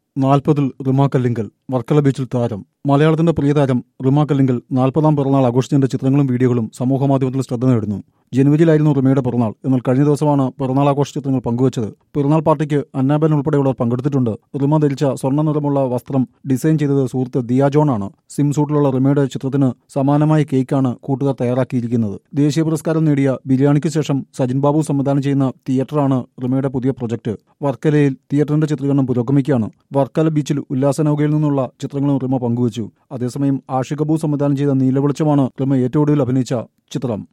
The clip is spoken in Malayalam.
നാൽപ്പതിൽ റിമ കല്ലിങ്കൽ വർക്കല ബീച്ചിൽ താരം മലയാളത്തിന്റെ പ്രിയ താരം റിമ കല്ലിങ്കൽ നാൽപ്പതാം പിറന്നാൾ ആഘോഷിച്ചതിന്റെ ചിത്രങ്ങളും വീഡിയോകളും സമൂഹമാധ്യമത്തിൽ ശ്രദ്ധ നേടുന്നു ജനുവരിയിലായിരുന്നു റിമയുടെ പിറന്നാൾ എന്നാൽ കഴിഞ്ഞ ദിവസമാണ് പിറന്നാൾ ആഘോഷ ചിത്രങ്ങൾ പങ്കുവച്ചത് പിറന്നാൾ പാർട്ടിക്ക് അന്നാബൻ ഉൾപ്പെടെയുള്ളവർ പങ്കെടുത്തിട്ടുണ്ട് റിമ ധരിച്ച സ്വർണ്ണ നിറമുള്ള വസ്ത്രം ഡിസൈൻ ചെയ്തത് സുഹൃത്ത് ദിയ ജോൺ ആണ് സിം സൂട്ടിലുള്ള റിമയുടെ ചിത്രത്തിന് സമാനമായ കേക്കാണ് കൂട്ടുകാർ തയ്യാറാക്കിയിരിക്കുന്നത് ദേശീയ പുരസ്കാരം നേടിയ ബിരിയാണിക്ക് ശേഷം സജിൻ ബാബു സംവിധാനം ചെയ്യുന്ന തിയേറ്ററാണ് റിമയുടെ പുതിയ പ്രൊജക്ട് വർക്കലയിൽ തിയേറ്ററിന്റെ ചിത്രീകരണം പുരോഗമിക്കുകയാണ് വർക്കല ബീച്ചിൽ ഉല്ലാസനൗകയിൽ നിന്നുള്ള ചിത്രങ്ങളും റിമ പങ്കുവച്ചു അതേസമയം ആഷിഖ് കപൂർ സംവിധാനം ചെയ്ത നീലവെളിച്ചമാണ് റിമ ഏറ്റവും ഒടുവിൽ അഭിനയിച്ച ചിത്രം